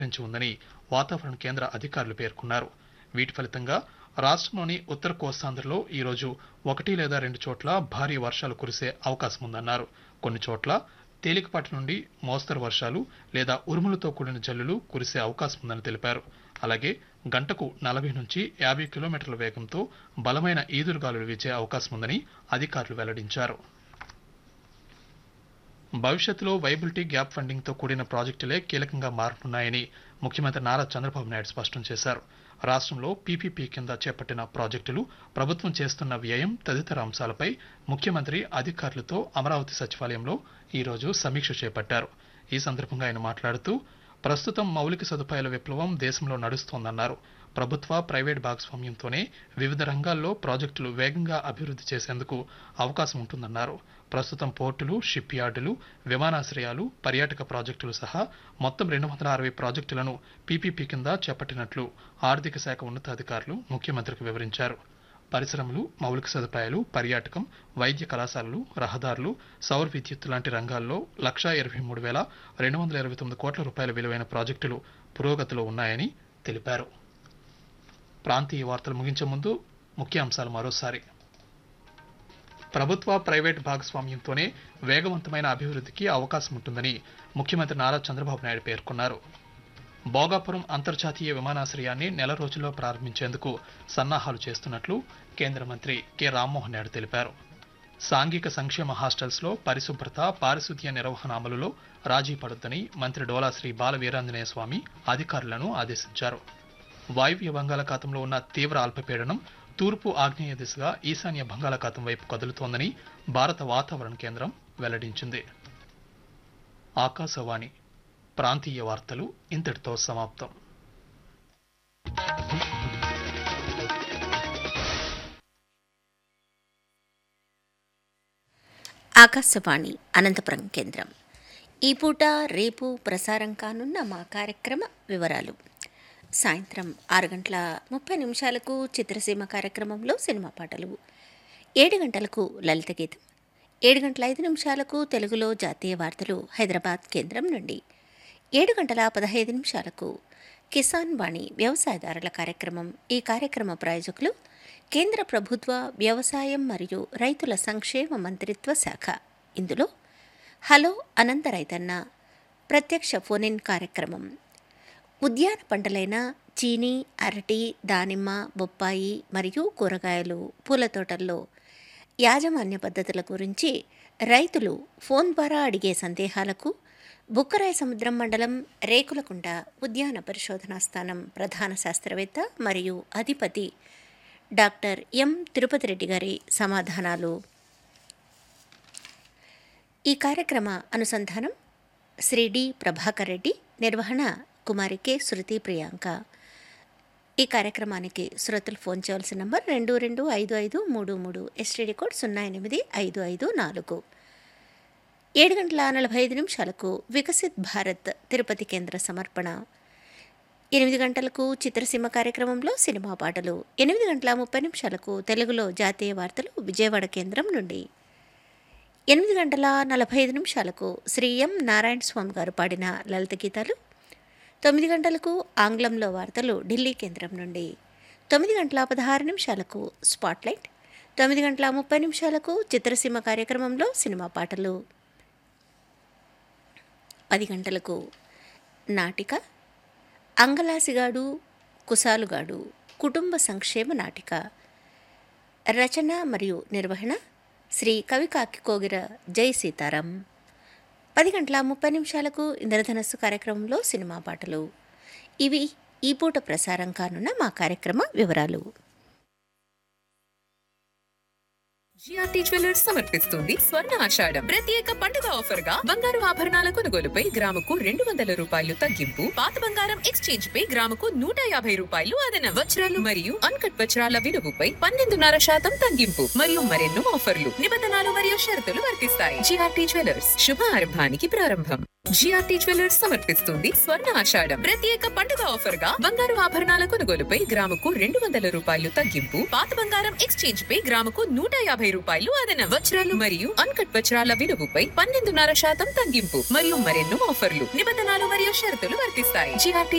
పెంచి ఉందని వాతావరణ కేంద్ర అధికారులు పేర్కొన్నారు వీటి ఫలితంగా రాష్ట్రంలోని ఉత్తర కోస్తాంధ్రలో ఈరోజు ఒకటి లేదా రెండు చోట్ల భారీ వర్షాలు కురిసే అవకాశం ఉందన్నారు కొన్ని చోట్ల తేలికపాటి నుండి మోస్తరు వర్షాలు లేదా ఉరుములతో కూడిన జల్లులు కురిసే అవకాశం ఉందని తెలిపారు అలాగే గంటకు నలభై నుంచి యాభై కిలోమీటర్ల వేగంతో బలమైన ఈదురుగాలులు వీచే అవకాశం ఉందని అధికారులు వెల్లడించారు భవిష్యత్తులో వైబిలిటీ గ్యాప్ ఫండింగ్ తో కూడిన ప్రాజెక్టులే కీలకంగా మారనున్నాయని ముఖ్యమంత్రి నారా చంద్రబాబు నాయుడు స్పష్టం చేశారు రాష్ట్రంలో పీపీపీ కింద చేపట్టిన ప్రాజెక్టులు ప్రభుత్వం చేస్తున్న వ్యయం తదితర అంశాలపై ముఖ్యమంత్రి అధికారులతో అమరావతి సచివాలయంలో ఈరోజు సమీక్ష చేపట్టారు ఈ సందర్భంగా ఆయన మాట్లాడుతూ ప్రస్తుతం మౌలిక సదుపాయాల విప్లవం దేశంలో నడుస్తోందన్నారు ప్రభుత్వ ప్రైవేట్ భాగస్వామ్యంతోనే వివిధ రంగాల్లో ప్రాజెక్టులు వేగంగా అభివృద్ధి చేసేందుకు అవకాశం ఉంటుందన్నారు ప్రస్తుతం పోర్టులు షిప్ యార్డులు విమానాశ్రయాలు పర్యాటక ప్రాజెక్టులు సహా మొత్తం రెండు వందల అరవై ప్రాజెక్టులను పీపీపీ కింద చేపట్టినట్లు ఆర్థిక శాఖ ఉన్నతాధికారులు ముఖ్యమంత్రికి వివరించారు పరిశ్రమలు మౌలిక సదుపాయాలు పర్యాటకం వైద్య కళాశాలలు రహదారులు సౌర విద్యుత్ లాంటి రంగాల్లో లక్షా ఇరవై మూడు వేల రెండు వందల ఇరవై తొమ్మిది కోట్ల రూపాయల విలువైన ప్రాజెక్టులు పురోగతిలో ఉన్నాయని తెలిపారు ప్రాంతీయ వార్తలు ముగించే ముందు ముఖ్య అంశాలు మరోసారి ప్రభుత్వ ప్రైవేట్ భాగస్వామ్యంతోనే వేగవంతమైన అభివృద్ధికి అవకాశం ఉంటుందని ముఖ్యమంత్రి నారా చంద్రబాబు నాయుడు పేర్కొన్నారు భోగాపురం అంతర్జాతీయ విమానాశ్రయాన్ని నెల రోజుల్లో ప్రారంభించేందుకు సన్నాహాలు చేస్తున్నట్లు కేంద్ర మంత్రి కె రామ్మోహన్ నాయుడు తెలిపారు సాంఘిక సంక్షేమ హాస్టల్స్లో పరిశుభ్రత పారిశుద్ధ్య నిర్వహణ అమలులో రాజీ పడొద్దని మంత్రి డోలా శ్రీ బాల వీరాంజనేయ స్వామి అధికారులను ఆదేశించారు వాయువ్య బంగాళాఖాతంలో ఉన్న తీవ్ర అల్పపీడనం తూర్పు ఆగ్నేయ దిశగా ఈశాన్య బంగాళాఖాతం వైపు కదులుతోందని భారత వాతావరణ కేంద్రం వెల్లడించింది ఆకాశవాణి ప్రాంతీయ వార్తలు ఇంతటితో సమాప్తం ఆకాశవాణి అనంతపురం కేంద్రం ఈ పూట రేపు ప్రసారం కానున్న మా కార్యక్రమ వివరాలు సాయంత్రం ఆరు గంటల ముప్పై నిమిషాలకు చిత్రసీమ కార్యక్రమంలో సినిమా పాటలు ఏడు గంటలకు లలిత గీతం ఏడు గంటల ఐదు నిమిషాలకు తెలుగులో జాతీయ వార్తలు హైదరాబాద్ కేంద్రం నుండి ఏడు గంటల పదహైదు నిమిషాలకు కిసాన్ వాణి వ్యవసాయదారుల కార్యక్రమం ఈ కార్యక్రమ ప్రాయోజకులు కేంద్ర ప్రభుత్వ వ్యవసాయం మరియు రైతుల సంక్షేమ మంత్రిత్వ శాఖ ఇందులో హలో అనంత రైతన్న ప్రత్యక్ష ఫోన్ ఇన్ కార్యక్రమం ఉద్యాన పంటలైన చీనీ అరటి దానిమ్మ బొప్పాయి మరియు కూరగాయలు పూల తోటల్లో యాజమాన్య పద్ధతుల గురించి రైతులు ఫోన్ ద్వారా అడిగే సందేహాలకు బుక్కరాయ సముద్రం మండలం రేకులకుంట ఉద్యాన పరిశోధనా స్థానం ప్రధాన శాస్త్రవేత్త మరియు అధిపతి డాక్టర్ ఎం తిరుపతి రెడ్డి గారి సమాధానాలు ఈ కార్యక్రమ అనుసంధానం శ్రీ డి ప్రభాకర్ రెడ్డి నిర్వహణ కుమారి కె శృతి ప్రియాంక ఈ కార్యక్రమానికి శ్రోతలు ఫోన్ చేయవలసిన నంబర్ రెండు రెండు ఐదు ఐదు మూడు మూడు ఎస్టీడీ కోడ్ సున్నా ఎనిమిది ఐదు ఐదు నాలుగు ఏడు గంటల నలభై ఐదు నిమిషాలకు వికసిత్ భారత్ తిరుపతి కేంద్ర సమర్పణ ఎనిమిది గంటలకు చిత్రసీమ కార్యక్రమంలో సినిమా పాటలు ఎనిమిది గంటల ముప్పై నిమిషాలకు తెలుగులో జాతీయ వార్తలు విజయవాడ కేంద్రం నుండి ఎనిమిది గంటల నలభై ఐదు నిమిషాలకు శ్రీ ఎం నారాయణ స్వామి గారు పాడిన లలిత గీతాలు తొమ్మిది గంటలకు ఆంగ్లంలో వార్తలు ఢిల్లీ కేంద్రం నుండి తొమ్మిది గంటల పదహారు నిమిషాలకు స్పాట్లైట్ తొమ్మిది గంటల ముప్పై నిమిషాలకు చిత్రసీమ కార్యక్రమంలో సినిమా పాటలు పది గంటలకు నాటిక అంగలాసిగాడు కుసాలుగాడు కుటుంబ సంక్షేమ నాటిక రచన మరియు నిర్వహణ శ్రీ కవికాకి కోగిర జై సీతారాం పది గంటల ముప్పై నిమిషాలకు ఇంద్రధనస్సు కార్యక్రమంలో సినిమా పాటలు ఇవి ఈ పూట ప్రసారం కానున్న మా కార్యక్రమ వివరాలు జిఆర్టీ జ్యువెలర్స్ సమర్పిస్తుంది స్వర్ణ ఆషాఢం ప్రత్యేక పండుగ ఆఫర్ గా బంగారు ఆభరణాల కొనుగోలుపై గ్రాముకు రెండు వందల రూపాయలు తగ్గింపు పాత బంగారం ఎక్స్చేంజ్ పై గ్రాముకు నూట యాభై రూపాయలు అదనం వజ్రాలు మరియు అన్కట్ వజ్రాల విలువపై పన్నెండున్నర శాతం తగ్గింపు మరియు మరెన్నో ఆఫర్లు నిబంధనలు మరియు షరతులు వర్తిస్తాయి జిఆర్టీ జ్యువెలర్స్ శుభ ఆరంభానికి ప్రారంభం జిఆర్టీ జ్యువెలర్స్ సమర్పిస్తుంది స్వర్ణ ఆషాఢం ప్రత్యేక పండుగ ఆఫర్ గా బంగారు ఆభరణాల కొనుగోలుపై గ్రాముకు రెండు వందల రూపాయలు తగ్గింపు పాత బంగారం ఎక్స్చేంజ్ పై గ్రాముకు నూట యాభై రూపాయలు అదన వజ్రాలు మరియు అన్కట్ వజ్రాల విలువపై పన్నెండున్నర శాతం తగ్గింపు మరియు మరెన్నో ఆఫర్లు నిబంధనలు మరియు షరతులు వర్తిస్తాయి జిఆర్టీ